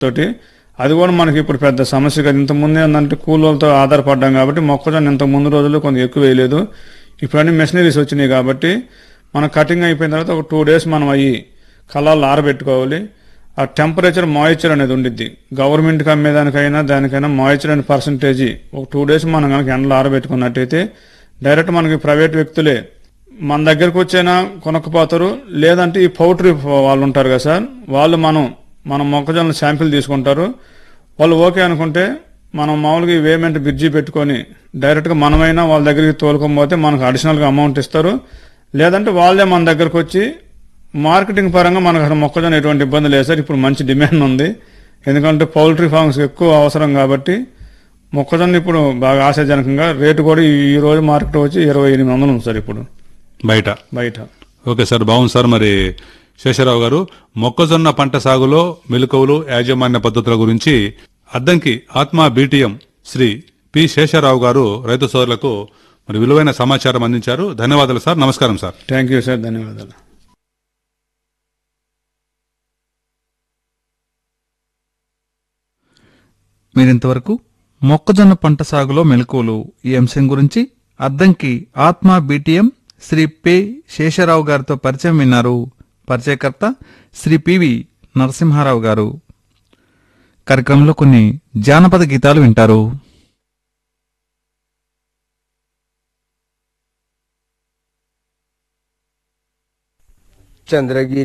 తోటి అది కూడా మనకి ఇప్పుడు పెద్ద సమస్య కదా ఇంత ముందే ఏంటంటే కూలీలతో ఆధారపడ్డాం కాబట్టి మొక్కజొన్న ఇంత ముందు రోజుల్లో కొంత ఎక్కువ వేయలేదు ఇప్పుడు అన్ని మెషినరీస్ వచ్చినాయి కాబట్టి మన కటింగ్ అయిపోయిన తర్వాత ఒక టూ డేస్ మనం అయ్యి కళ్ళాలు ఆరబెట్టుకోవాలి ఆ టెంపరేచర్ మాయిశ్చర్ అనేది ఉండిద్ది గవర్నమెంట్కి అమ్మేదానికైనా దానికైనా మాయిశ్చర్ అనే పర్సంటేజ్ ఒక టూ డేస్ మనం కనుక ఎండలో ఆరబెట్టుకున్నట్టయితే డైరెక్ట్ మనకి ప్రైవేట్ వ్యక్తులే మన దగ్గరకు వచ్చైనా కొనక్కపోతారు లేదంటే ఈ పౌల్ట్రీ వాళ్ళు ఉంటారు కదా సార్ వాళ్ళు మనం మన మొక్కజొన్న శాంపిల్ తీసుకుంటారు వాళ్ళు ఓకే అనుకుంటే మనం మామూలుగా ఈ వేమెంట్ బిర్జీ పెట్టుకొని డైరెక్ట్గా మనమైనా వాళ్ళ దగ్గరికి తోలుకోకపోతే మనకు అడిషనల్గా అమౌంట్ ఇస్తారు లేదంటే వాళ్ళే మన దగ్గరకు వచ్చి మార్కెటింగ్ పరంగా మనకు అసలు మొక్కజొన్న ఎటువంటి ఇబ్బంది లేదు సార్ ఇప్పుడు మంచి డిమాండ్ ఉంది ఎందుకంటే పౌల్ట్రీ ఫార్మ్స్ ఎక్కువ అవసరం కాబట్టి మొక్కజొన్న ఇప్పుడు బాగా ఆశాజనకంగా రేటు కూడా ఈ ఈ రోజు మార్కెట్ వచ్చి ఇరవై ఎనిమిది వందలు ఉంది సార్ ఇప్పుడు బయట బయట ఓకే సార్ బాగుంది సార్ మరి శేషరావు గారు మొక్కజొన్న పంట సాగులో మెలకువలు యాజమాన్య పద్ధతుల గురించి అద్దంకి ఆత్మ బీటీఎం శ్రీ పి శేషరావు గారు రైతు సోదరులకు మరి విలువైన సమాచారం అందించారు ధన్యవాదాలు సార్ నమస్కారం సార్ థ్యాంక్ యూ సార్ ధన్యవాదాలు మీరింతవరకు మొక్కజొన్న పంట సాగులో మెలకువలు ఈ అంశం గురించి అద్దంకి ఆత్మ బీటీఎం శ్రీ పి శేషరావు గారితో పరిచయం విన్నారు పరిచయకర్త శ్రీ పివి నరసింహారావు గారు కార్యక్రమంలో కొన్ని జానపద గీతాలు వింటారు చంద్రగిరి